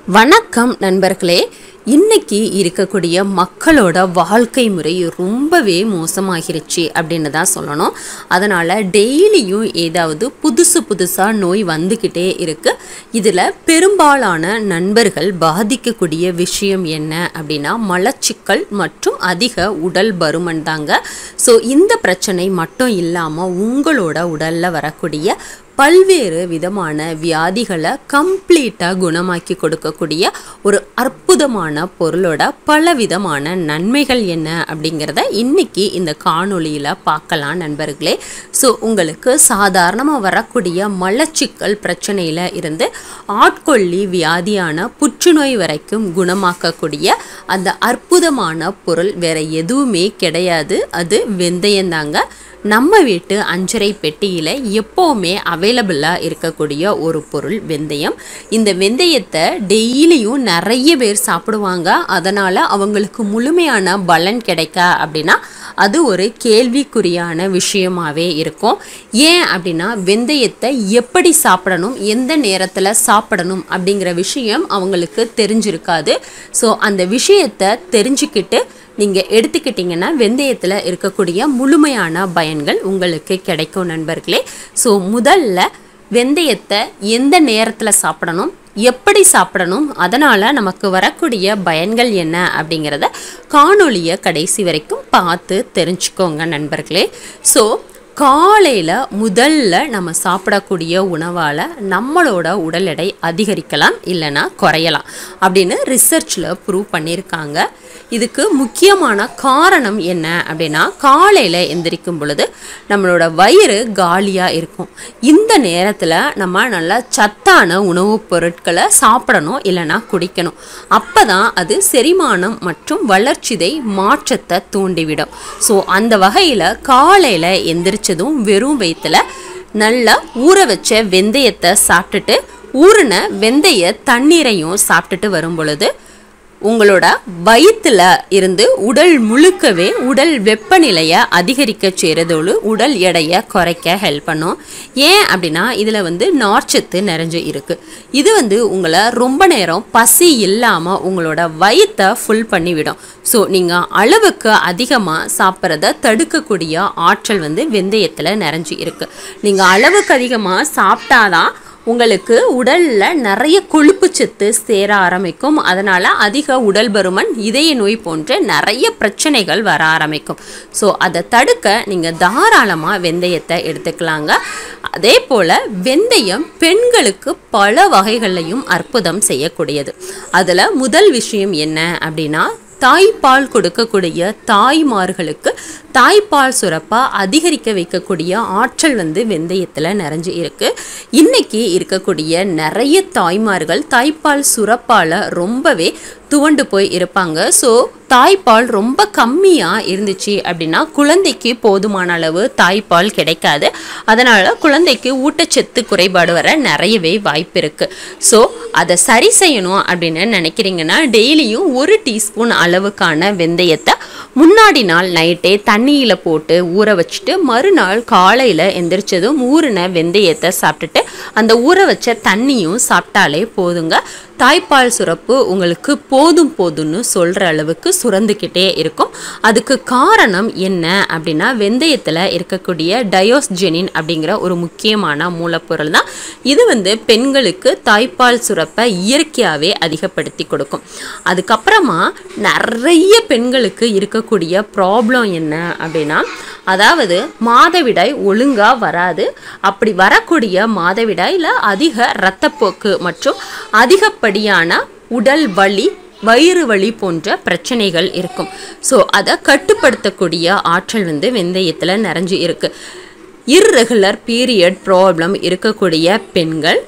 வணக்கம் நண்பர்களே இன்னைக்கு இருக்கக்கூடிய மக்களோட வாழ்க்கை முறை ரொம்பவே மோசமாகிருச்சு அப்படின்னு தான் சொல்லணும் அதனால் டெய்லியும் ஏதாவது புதுசு புதுசாக நோய் வந்துக்கிட்டே இருக்கு இதில் பெரும்பாலான நண்பர்கள் பாதிக்கக்கூடிய விஷயம் என்ன அப்படின்னா மலச்சிக்கல் மற்றும் அதிக உடல் பருமன் தாங்க ஸோ இந்த பிரச்சனை மட்டும் இல்லாமல் உங்களோட உடலில் வரக்கூடிய பல்வேறு விதமான வியாதிகளை கம்ப்ளீட்டாக குணமாக்கி கொடுக்கக்கூடிய ஒரு அற்புதமான பொருளோட பல விதமான நன்மைகள் என்ன அப்படிங்கிறத இன்னைக்கு இந்த காணொளியில் பார்க்கலாம் நண்பர்களே ஸோ உங்களுக்கு சாதாரணமாக வரக்கூடிய மலச்சிக்கல் பிரச்சனையில் இருந்து ஆட்கொள்ளி வியாதியான புற்றுநோய் வரைக்கும் குணமாக்கக்கூடிய அந்த அற்புதமான பொருள் வேற எதுவுமே கிடையாது அது வெந்தயம்தாங்க நம்ம வீட்டு அஞ்சரை பெட்டியில் எப்போவுமே அவைலபிளாக இருக்கக்கூடிய ஒரு பொருள் வெந்தயம் இந்த வெந்தயத்தை டெய்லியும் நிறைய பேர் சாப்பிடுவாங்க அதனால் அவங்களுக்கு முழுமையான பலன் கிடைக்கா அப்படின்னா அது ஒரு கேள்விக்குறியான விஷயமாவே இருக்கும் ஏன் அப்படின்னா வெந்தயத்தை எப்படி சாப்பிடணும் எந்த நேரத்தில் சாப்பிடணும் அப்படிங்கிற விஷயம் அவங்களுக்கு தெரிஞ்சிருக்காது ஸோ அந்த விஷயத்தை தெரிஞ்சுக்கிட்டு நீங்கள் எடுத்துக்கிட்டிங்கன்னா வெந்தயத்தில் இருக்கக்கூடிய முழுமையான பயன்கள் உங்களுக்கு கிடைக்கும் நண்பர்களே ஸோ முதல்ல வெந்தயத்தை எந்த நேரத்தில் சாப்பிடணும் எப்படி சாப்பிடணும் அதனால் நமக்கு வரக்கூடிய பயன்கள் என்ன அப்படிங்கிறத காணொளியை கடைசி வரைக்கும் பார்த்து தெரிஞ்சுக்கோங்க நண்பர்களே ஸோ காலையில் முதல்ல நம்ம சாப்பிடக்கூடிய உணவால் நம்மளோட உடல் எடை அதிகரிக்கலாம் இல்லைன்னா குறையலாம் அப்படின்னு ரிசர்ச்சில் ப்ரூவ் பண்ணியிருக்காங்க இதுக்கு முக்கியமான காரணம் என்ன அப்படின்னா காலையில் எந்திரிக்கும் பொழுது நம்மளோட வயிறு காலியாக இருக்கும் இந்த நேரத்தில் நம்ம நல்ல சத்தான உணவுப் பொருட்களை சாப்பிடணும் இல்லைன்னா குடிக்கணும் அப்போ தான் அது செரிமானம் மற்றும் வளர்ச்சிதை மாற்றத்தை தூண்டிவிடும் ஸோ அந்த வகையில் காலையில் எந்திரிச்சதும் வெறும் வயிற்றுல நல்லா ஊற வச்ச வெந்தயத்தை சாப்பிட்டுட்டு ஊறின வெந்தய தண்ணீரையும் சாப்பிட்டுட்டு வரும் பொழுது உங்களோட வயிற்றுல இருந்து உடல் முழுக்கவே உடல் வெப்பநிலையை அதிகரிக்க செய்கிறதோடு உடல் எடையை குறைக்க ஹெல்ப் பண்ணும் ஏன் அப்படின்னா இதில் வந்து நார்ச்சத்து நிறைஞ்சு இருக்குது இது வந்து உங்களை ரொம்ப நேரம் பசி இல்லாமல் உங்களோட வயிற்றை ஃபுல் பண்ணிவிடும் ஸோ நீங்கள் அளவுக்கு அதிகமாக சாப்பிட்றத தடுக்கக்கூடிய ஆற்றல் வந்து வெந்தயத்தில் நிறைஞ்சு இருக்குது நீங்கள் அளவுக்கு அதிகமாக சாப்பிட்டாதான் உங்களுக்கு உடலில் நிறைய கொழுப்பு சத்து சேர ஆரம்பிக்கும் அதனால் அதிக உடல் பருமன் இதய நோய் போன்ற நிறைய பிரச்சனைகள் வர ஆரம்பிக்கும் ஸோ அதை தடுக்க நீங்கள் தாராளமாக வெந்தயத்தை எடுத்துக்கலாங்க அதே போல் வெந்தயம் பெண்களுக்கு பல வகைகள்லையும் அற்புதம் செய்யக்கூடியது அதில் முதல் விஷயம் என்ன அப்படின்னா தாய்ப்பால் கொடுக்கக்கூடிய தாய்மார்களுக்கு தாய்ப்பால் சுரப்பா அதிகரிக்க வைக்கக்கூடிய ஆற்றல் வந்து வெந்தயத்தில் நிறைஞ்சு இருக்கு இன்னைக்கு இருக்கக்கூடிய நிறைய தாய்மார்கள் தாய்ப்பால் சுரப்பால் ரொம்பவே துவண்டு போய் இருப்பாங்க ஸோ தாய்ப்பால் ரொம்ப கம்மியாக இருந்துச்சு அப்படின்னா குழந்தைக்கு போதுமான அளவு தாய்ப்பால் கிடைக்காது அதனால் குழந்தைக்கு ஊட்டச்சத்து குறைபாடு வர நிறையவே வாய்ப்பு இருக்குது ஸோ அதை சரி செய்யணும் அப்படின்னு நினைக்கிறீங்கன்னா டெய்லியும் ஒரு டீஸ்பூன் அளவுக்கான வெந்தயத்தை முன்னாடி நாள் நைட்டே தண்ணியில் போட்டு ஊற வச்சுட்டு மறுநாள் காலையில் எந்திரிச்சதும் ஊறின வெந்தயத்தை சாப்பிட்டுட்டு அந்த ஊற வச்ச தண்ணியும் சாப்பிட்டாலே போதுங்க தாய்ப்பால் சுரப்பு உங்களுக்கு போதும் போதும்னு சொல்கிற அளவுக்கு சுரந்துக்கிட்டே இருக்கும் அதுக்கு காரணம் என்ன அப்படின்னா வெந்தயத்தில் இருக்கக்கூடிய டயோஸ்ஜெனின் அப்படிங்கிற ஒரு முக்கியமான மூலப்பொருள் தான் இது வந்து பெண்களுக்கு தாய்ப்பால் சுரப்பை இயற்கையாகவே அதிகப்படுத்தி கொடுக்கும் அதுக்கப்புறமா நிறைய பெண்களுக்கு இருக்கக்கூடிய ப்ராப்ளம் என்ன அப்படின்னா அதாவது மாதவிடாய் ஒழுங்காக வராது அப்படி வரக்கூடிய மாதவிடாயில் அதிக இரத்தப்போக்கு மற்றும் அதிகப்படியான உடல் வலி வயிறு வலி போன்ற பிரச்சனைகள் இருக்கும் ஸோ அதை கட்டுப்படுத்தக்கூடிய ஆற்றல் வந்து வெந்தயத்தில் நிறைஞ்சு இருக்கு இர்ரெகுலர் பீரியட் ப்ராப்ளம் இருக்கக்கூடிய பெண்கள்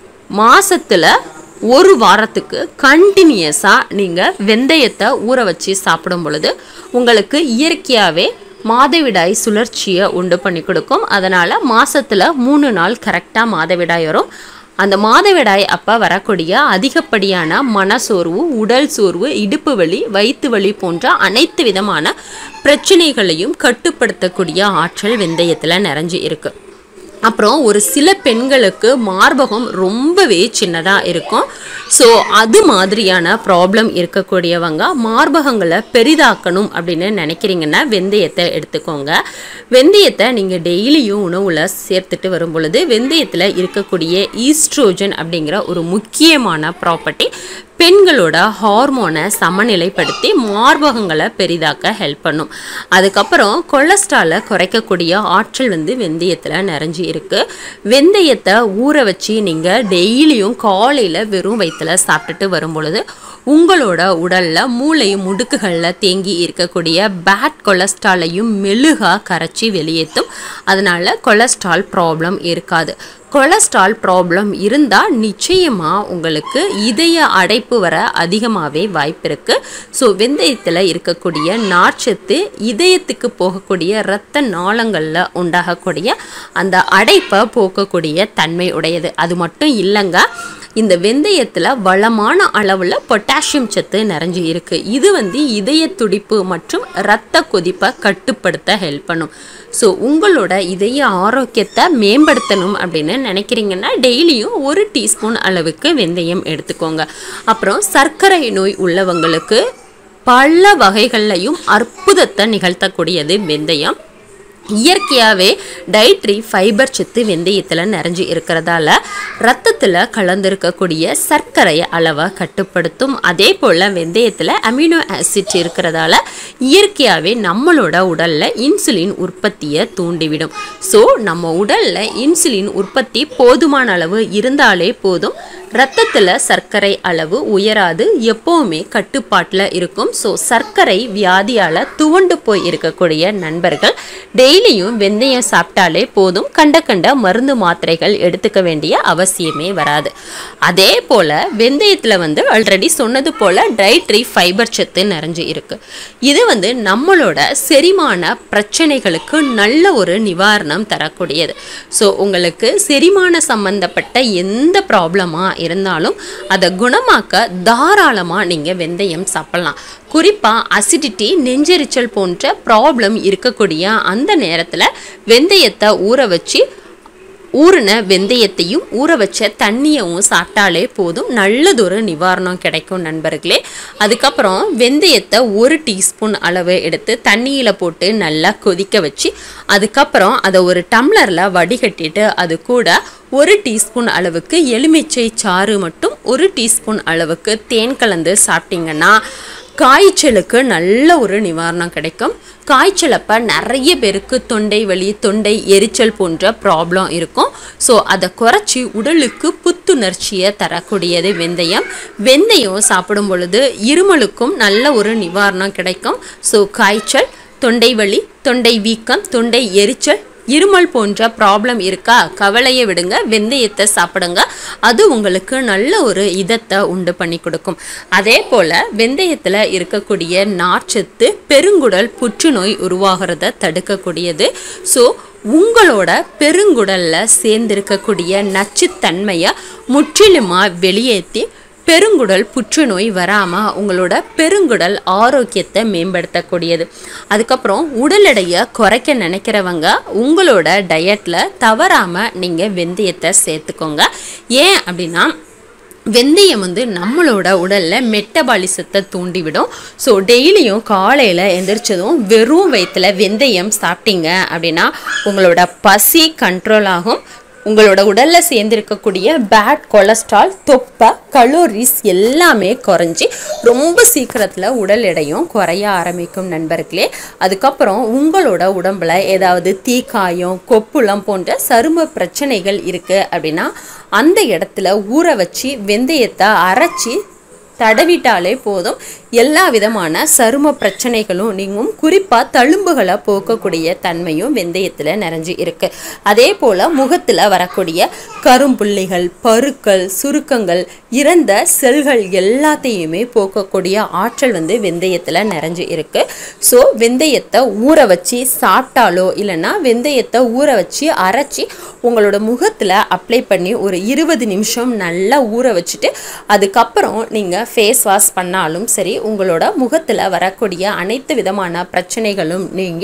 மாசத்துல ஒரு வாரத்துக்கு கண்டினியூஸாக நீங்கள் வெந்தயத்தை ஊற வச்சு சாப்பிடும் பொழுது உங்களுக்கு இயற்கையாகவே மாதவிடாய் சுழற்சியை உண்டு பண்ணி கொடுக்கும் அதனால் மாசத்துல மூணு நாள் கரெக்டாக மாதவிடாய் வரும் அந்த மாதவிடாய் அப்போ வரக்கூடிய அதிகப்படியான மனசோர்வு உடல் சோர்வு இடுப்பு வலி வயிற்று வலி போன்ற அனைத்து விதமான பிரச்சனைகளையும் கட்டுப்படுத்தக்கூடிய ஆற்றல் வெந்தயத்தில் நிறைஞ்சு இருக்கு அப்புறம் ஒரு சில பெண்களுக்கு மார்பகம் ரொம்பவே சின்னதாக இருக்கும் ஸோ அது மாதிரியான ப்ராப்ளம் இருக்கக்கூடியவங்க மார்பகங்களை பெரிதாக்கணும் அப்படின்னு நினைக்கிறீங்கன்னா வெந்தயத்தை எடுத்துக்கோங்க வெந்தயத்தை நீங்கள் டெய்லியும் உணவில் சேர்த்துட்டு வரும் பொழுது வெந்தயத்தில் இருக்கக்கூடிய ஈஸ்ட்ரோஜன் அப்படிங்கிற ஒரு முக்கியமான ப்ராப்பர்ட்டி பெண்களோட ஹார்மோனை சமநிலைப்படுத்தி மார்பகங்களை பெரிதாக்க ஹெல்ப் பண்ணும் அதுக்கப்புறம் கொலஸ்ட்ராலை குறைக்கக்கூடிய ஆற்றல் வந்து வெந்தயத்தில் நிறைஞ்சி இருக்கு வெந்தயத்தை ஊற வச்சு நீங்கள் டெய்லியும் காலையில் வெறும் வயிற்றில் சாப்பிட்டுட்டு வரும் பொழுது உங்களோட உடலில் மூளை முடுக்குகளில் தேங்கி இருக்கக்கூடிய பேட் கொலஸ்ட்ராலையும் மெழுகாக கரைச்சி வெளியேற்றும் அதனால் கொலஸ்ட்ரால் ப்ராப்ளம் இருக்காது கொலஸ்ட்ரால் ப்ராப்ளம் இருந்தால் நிச்சயமாக உங்களுக்கு இதய அடைப்பு வர அதிகமாகவே வாய்ப்பு இருக்குது ஸோ வெந்தயத்தில் இருக்கக்கூடிய நார்ச்சத்து இதயத்துக்கு போகக்கூடிய இரத்த நாளங்களில் உண்டாகக்கூடிய அந்த அடைப்பை போக்கக்கூடிய தன்மை உடையது அது மட்டும் இல்லைங்க இந்த வெந்தயத்தில் வளமான அளவில் பொட்டாசியம் சத்து நிறைஞ்சு இருக்குது இது வந்து இதய துடிப்பு மற்றும் இரத்த கொதிப்பை கட்டுப்படுத்த ஹெல்ப் பண்ணும் ஸோ உங்களோட இதய ஆரோக்கியத்தை மேம்படுத்தணும் அப்படின்னு நினைக்கிறீங்கன்னா டெய்லியும் ஒரு டீஸ்பூன் அளவுக்கு வெந்தயம் எடுத்துக்கோங்க அப்புறம் சர்க்கரை நோய் உள்ளவங்களுக்கு பல வகைகள்லையும் அற்புதத்தை நிகழ்த்தக்கூடியது வெந்தயம் இயற்கையாகவே டயட்ரி ஃபைபர் சத்து வெந்தயத்தில் நிறைஞ்சு இருக்கிறதால ரத்தத்தில் கலந்திருக்கக்கூடிய சர்க்கரை அளவை கட்டுப்படுத்தும் அதே போல் வெந்தயத்தில் அமினோ ஆசிட் இருக்கிறதால இயற்கையாகவே நம்மளோட உடலில் இன்சுலின் உற்பத்தியை தூண்டிவிடும் ஸோ நம்ம உடலில் இன்சுலின் உற்பத்தி போதுமான அளவு இருந்தாலே போதும் ரத்தத்தில் சர்க்கரை அளவு உயராது எப்போவுமே கட்டுப்பாட்டில் இருக்கும் ஸோ சர்க்கரை வியாதியால் துவண்டு போய் இருக்கக்கூடிய நண்பர்கள் டெய்லியும் வெந்தயம் சாப்பிட்டாலே போதும் கண்ட கண்ட மருந்து மாத்திரைகள் எடுத்துக்க வேண்டிய அவசியமே வராது அதே போல் வெந்தயத்தில் வந்து ஆல்ரெடி சொன்னது போல் டயட்ரி ஃபைபர் சத்து நிறைஞ்சு இருக்கு இது வந்து நம்மளோட செரிமான பிரச்சனைகளுக்கு நல்ல ஒரு நிவாரணம் தரக்கூடியது ஸோ உங்களுக்கு செரிமான சம்பந்தப்பட்ட எந்த ப்ராப்ளமாக இருந்தாலும் அதை குணமாக்க தாராளமாக நீங்கள் வெந்தயம் சாப்பிடலாம் குறிப்பாக அசிடிட்டி நெஞ்செரிச்சல் போன்ற ப்ராப்ளம் இருக்கக்கூடிய அந்த நேரத்தில் வெந்தயத்தை ஊற வச்சு ஊறின வெந்தயத்தையும் ஊற வச்ச தண்ணியவும் சாப்பிட்டாலே போதும் நல்லதொரு நிவாரணம் கிடைக்கும் நண்பர்களே அதுக்கப்புறம் வெந்தயத்தை ஒரு டீஸ்பூன் அளவு எடுத்து தண்ணியில் போட்டு நல்லா கொதிக்க வச்சு அதுக்கப்புறம் அதை ஒரு டம்ளரில் வடிகட்டிட்டு அது கூட ஒரு டீஸ்பூன் அளவுக்கு எலுமிச்சை சாறு மட்டும் ஒரு டீஸ்பூன் அளவுக்கு தேன் கலந்து சாப்பிட்டீங்கன்னா காய்ச்சலுக்கு நல்ல ஒரு நிவாரணம் கிடைக்கும் காய்ச்சல் அப்போ நிறைய பேருக்கு தொண்டை வலி தொண்டை எரிச்சல் போன்ற ப்ராப்ளம் இருக்கும் ஸோ அதை குறைச்சி உடலுக்கு புத்துணர்ச்சியை தரக்கூடியது வெந்தயம் வெந்தயம் சாப்பிடும் பொழுது இருமலுக்கும் நல்ல ஒரு நிவாரணம் கிடைக்கும் ஸோ காய்ச்சல் தொண்டை வலி தொண்டை வீக்கம் தொண்டை எரிச்சல் இருமல் போன்ற ப்ராப்ளம் இருக்கா கவலையை விடுங்க வெந்தயத்தை சாப்பிடுங்க அது உங்களுக்கு நல்ல ஒரு இதத்தை உண்டு பண்ணி கொடுக்கும் அதே போல் வெந்தயத்தில் இருக்கக்கூடிய நார்ச்சத்து பெருங்குடல் புற்றுநோய் உருவாகிறத தடுக்கக்கூடியது ஸோ உங்களோட பெருங்குடலில் சேர்ந்திருக்கக்கூடிய நச்சுத்தன்மையை முற்றிலுமாக வெளியேற்றி பெருங்குடல் புற்றுநோய் வராமல் உங்களோட பெருங்குடல் ஆரோக்கியத்தை மேம்படுத்தக்கூடியது அதுக்கப்புறம் உடல் எடையை குறைக்க நினைக்கிறவங்க உங்களோட டயட்டில் தவறாமல் நீங்கள் வெந்தயத்தை சேர்த்துக்கோங்க ஏன் அப்படின்னா வெந்தயம் வந்து நம்மளோட உடலில் மெட்டபாலிசத்தை தூண்டிவிடும் ஸோ டெய்லியும் காலையில் எந்திரிச்சதும் வெறும் வயிற்றில் வெந்தயம் சாப்பிட்டீங்க அப்படின்னா உங்களோட பசி கண்ட்ரோல் ஆகும் உங்களோட உடலில் சேர்ந்திருக்கக்கூடிய பேட் கொலஸ்ட்ரால் தொப்பை கலோரிஸ் எல்லாமே குறைஞ்சி ரொம்ப சீக்கிரத்தில் உடல் எடையும் குறைய ஆரம்பிக்கும் நண்பர்களே அதுக்கப்புறம் உங்களோட உடம்புல ஏதாவது தீக்காயம் கொப்புளம் போன்ற சரும பிரச்சனைகள் இருக்குது அப்படின்னா அந்த இடத்துல ஊற வச்சு வெந்தயத்தை அரைச்சி தடவிட்டாலே போதும் எல்லா விதமான சரும பிரச்சனைகளும் நீங்கும் குறிப்பாக தழும்புகளை போக்கக்கூடிய தன்மையும் வெந்தயத்தில் நிறைஞ்சு இருக்கு அதே போல் முகத்தில் வரக்கூடிய கரும்புள்ளிகள் பருக்கள் சுருக்கங்கள் இறந்த செல்கள் எல்லாத்தையுமே போக்கக்கூடிய ஆற்றல் வந்து வெந்தயத்தில் நிறைஞ்சு இருக்கு ஸோ வெந்தயத்தை ஊற வச்சு சாப்பிட்டாலோ இல்லைன்னா வெந்தயத்தை ஊற வச்சு அரைச்சி உங்களோட முகத்தில் அப்ளை பண்ணி ஒரு இருபது நிமிஷம் நல்லா ஊற வச்சுட்டு அதுக்கப்புறம் நீங்கள் ஃபேஸ் வாஷ் பண்ணாலும் சரி உங்களோட முகத்தில் வரக்கூடிய அனைத்து விதமான பிரச்சனைகளும் நீங்கி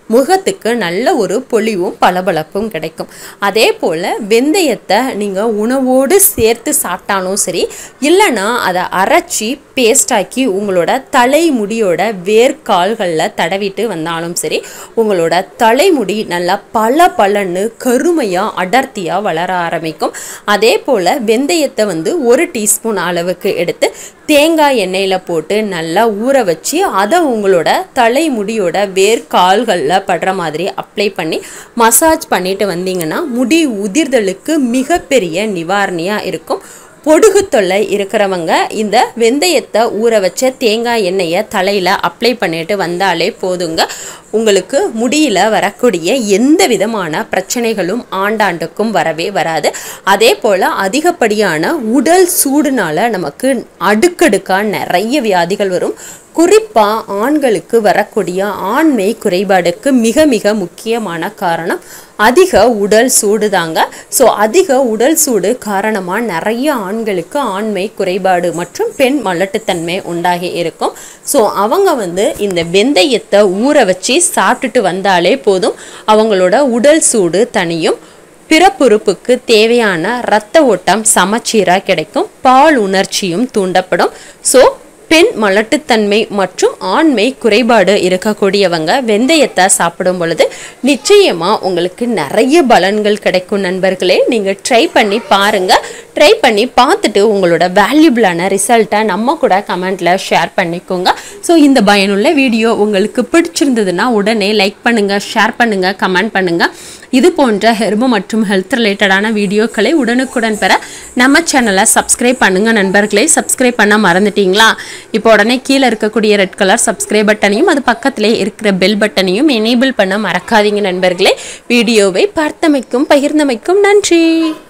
முகத்துக்கு நல்ல ஒரு பொலிவும் பளபளப்பும் கிடைக்கும் அதே போல் வெந்தயத்தை நீங்கள் உணவோடு சேர்த்து சாப்பிட்டாலும் சரி இல்லைன்னா அதை அரைச்சி பேஸ்டாக்கி உங்களோட தலைமுடியோட வேர்க்கால்களில் தடவிட்டு வந்தாலும் சரி உங்களோட தலைமுடி நல்லா பல பலன்னு கருமையாக அடர்த்தியாக வளர ஆரம்பிக்கும் அதே போல் வெந்தயத்தை வந்து ஒரு டீஸ்பூன் அளவுக்கு எடுத்து தேங்காய் எண்ணெயில் போட்டு நல்லா ஊற வச்சு அதை உங்களோட தலைமுடியோட வேர்க்கால்களில் படுற மாதிரி அப்ளை பண்ணி மசாஜ் பண்ணிட்டு வந்தீங்கன்னா முடி உதிர்தலுக்கு மிகப்பெரிய நிவாரணியாக இருக்கும் பொடுகு தொல்லை இருக்கிறவங்க இந்த வெந்தயத்தை ஊற வச்ச தேங்காய் எண்ணெயை தலையில் அப்ளை பண்ணிட்டு வந்தாலே போதுங்க உங்களுக்கு முடியில் வரக்கூடிய எந்த விதமான பிரச்சனைகளும் ஆண்டாண்டுக்கும் வரவே வராது அதே போல் அதிகப்படியான உடல் சூடுனால நமக்கு அடுக்கடுக்காக நிறைய வியாதிகள் வரும் குறிப்பாக ஆண்களுக்கு வரக்கூடிய ஆண்மை குறைபாடுக்கு மிக மிக முக்கியமான காரணம் அதிக உடல் சூடு தாங்க ஸோ அதிக உடல் சூடு காரணமாக நிறைய ஆண்களுக்கு ஆண்மை குறைபாடு மற்றும் பெண் மலட்டுத்தன்மை உண்டாகி இருக்கும் ஸோ அவங்க வந்து இந்த வெந்தயத்தை ஊற வச்சு சாப்பிட்டுட்டு வந்தாலே போதும் அவங்களோட உடல் சூடு தனியும் பிறப்புறுப்புக்கு தேவையான இரத்த ஓட்டம் சமச்சீராக கிடைக்கும் பால் உணர்ச்சியும் தூண்டப்படும் ஸோ பெண் மலட்டுத்தன்மை மற்றும் ஆண்மை குறைபாடு இருக்கக்கூடியவங்க வெந்தயத்தை சாப்பிடும் பொழுது நிச்சயமா உங்களுக்கு நிறைய பலன்கள் கிடைக்கும் நண்பர்களே நீங்க ட்ரை பண்ணி பாருங்க ட்ரை பண்ணி பார்த்துட்டு உங்களோட வேல்யூபிளான ரிசல்ட்டை நம்ம கூட கமெண்ட்ல ஷேர் பண்ணிக்கோங்க ஸோ இந்த பயனுள்ள வீடியோ உங்களுக்கு பிடிச்சிருந்ததுன்னா உடனே லைக் பண்ணுங்க ஷேர் பண்ணுங்க கமெண்ட் பண்ணுங்க இது போன்ற ஹெர்பு மற்றும் ஹெல்த் ரிலேட்டடான வீடியோக்களை உடனுக்குடன் பெற நம்ம சேனலை சப்ஸ்கிரைப் பண்ணுங்க நண்பர்களே சப்ஸ்கிரைப் பண்ண மறந்துட்டீங்களா இப்போ உடனே கீழே இருக்கக்கூடிய ரெட் கலர் சப்ஸ்கிரைப் பட்டனையும் அது பக்கத்திலே இருக்கிற பெல் பட்டனையும் எனேபிள் பண்ண மறக்காதீங்க நண்பர்களே வீடியோவை பார்த்தமைக்கும் பகிர்ந்தமைக்கும் நன்றி